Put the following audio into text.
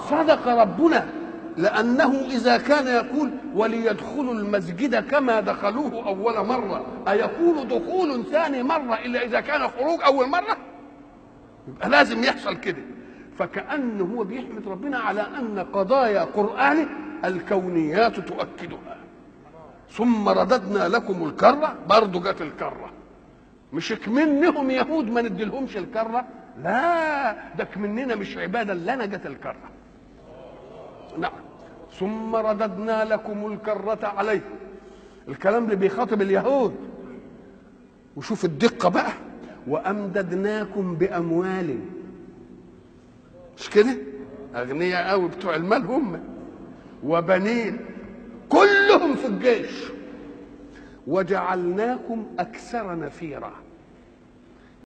صدق ربنا لأنه إذا كان يقول وليدخلوا المسجد كما دخلوه أول مرة أيكون دخول ثاني مرة إلا إذا كان خروج أول مرة يبقى لازم يحصل كده فكأنه هو بيحمد ربنا على أن قضايا قرآنه الكونيات تؤكدها ثم رددنا لكم الكرة برضه جت الكرة مش كمنهم يهود ما نديلهمش الكرة لا ده كمننا مش عبادة لنا جت الكرة نعم ثم رددنا لكم الكرة عليه الكلام اللي بيخاطب اليهود وشوف الدقة بقى وأمددناكم بأموال مش كده أغنياء قوي بتوع المال هم وبنين كلهم في الجيش وجعلناكم أكثر نفيرا